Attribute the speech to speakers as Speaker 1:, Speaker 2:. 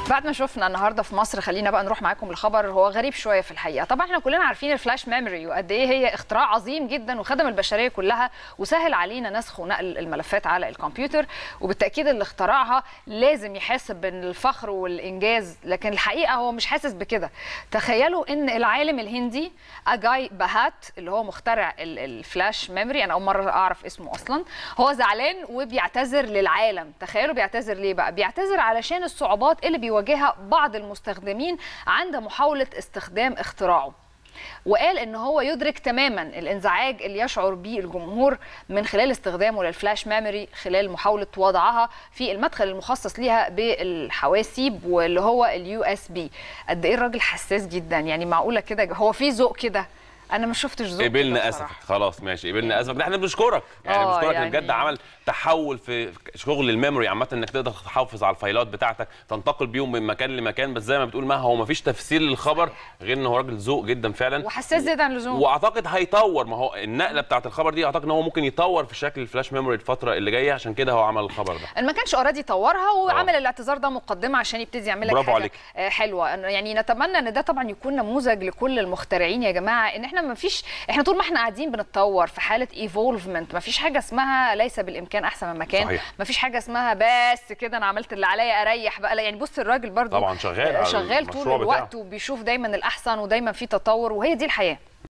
Speaker 1: بعد ما شفنا النهارده في مصر خلينا بقى نروح معاكم لخبر هو غريب شويه في الحقيقه طبعا احنا كلنا عارفين الفلاش ميموري وقد ايه هي اختراع عظيم جدا وخدم البشريه كلها وسهل علينا نسخ ونقل الملفات على الكمبيوتر وبالتاكيد اللي اخترعها لازم يحس بالفخر والانجاز لكن الحقيقه هو مش حاسس بكده تخيلوا ان العالم الهندي اجاي باهات اللي هو مخترع ال- الفلاش ميموري انا اول مره اعرف اسمه اصلا هو زعلان وبيعتذر للعالم تخيلوا بيعتذر ليه بقى بيعتذر علشان الصعوبات اللي بيواجهها بعض المستخدمين عند محاوله استخدام اختراعه وقال ان هو يدرك تماما الانزعاج اللي يشعر به الجمهور من خلال استخدامه للفلاش ميموري خلال محاوله وضعها في المدخل المخصص ليها بالحواسيب واللي هو اليو اس بي قد ايه الراجل حساس جدا يعني معقوله كده هو في ذوق كده انا ما شفتش ذوق كده
Speaker 2: قبلنا
Speaker 1: بصراحة.
Speaker 2: اسفك خلاص ماشي قبلنا اسفك ده احنا بنشكرك يعني
Speaker 1: آه،
Speaker 2: بنشكرك
Speaker 1: يعني-
Speaker 2: ان بجد عمل تحول في شغل الميموري عامه انك تقدر تحافظ على الفايلات بتاعتك تنتقل بيهم من مكان لمكان بس زي ما بتقول ما هو ما فيش تفسير للخبر غير ان هو راجل ذوق جدا فعلا
Speaker 1: وحساس زياده عن اللزوم
Speaker 2: واعتقد هيطور ما هو النقله بتاعت الخبر دي اعتقد ان هو ممكن يطور في شكل الفلاش ميموري الفتره اللي جايه عشان كده هو عمل الخبر ده
Speaker 1: ان ما كانش اوريدي طورها وعمل الاعتذار ده مقدمه عشان يبتدي يعمل لك
Speaker 2: برافو
Speaker 1: حاجه
Speaker 2: عليك.
Speaker 1: آه، حلوه أنا- يعني نتمنى ان ده طبعا يكون نموذج لكل المخترعين يا جماعه ان احنا ما فيش احنا طول ما احنا قاعدين بنتطور في حاله ايفولفمنت ما فيش حاجه اسمها ليس بالامكان احسن من مكان
Speaker 2: صحيح.
Speaker 1: ما فيش حاجه اسمها بس كده انا عملت اللي عليا اريح بقى لا يعني بص الراجل برضو
Speaker 2: طبعاً شغال
Speaker 1: آه،
Speaker 2: على
Speaker 1: شغال طول
Speaker 2: المشروع بتاعه.
Speaker 1: الوقت وبيشوف دايما الاحسن ودايما في تطور وهي دي الحياه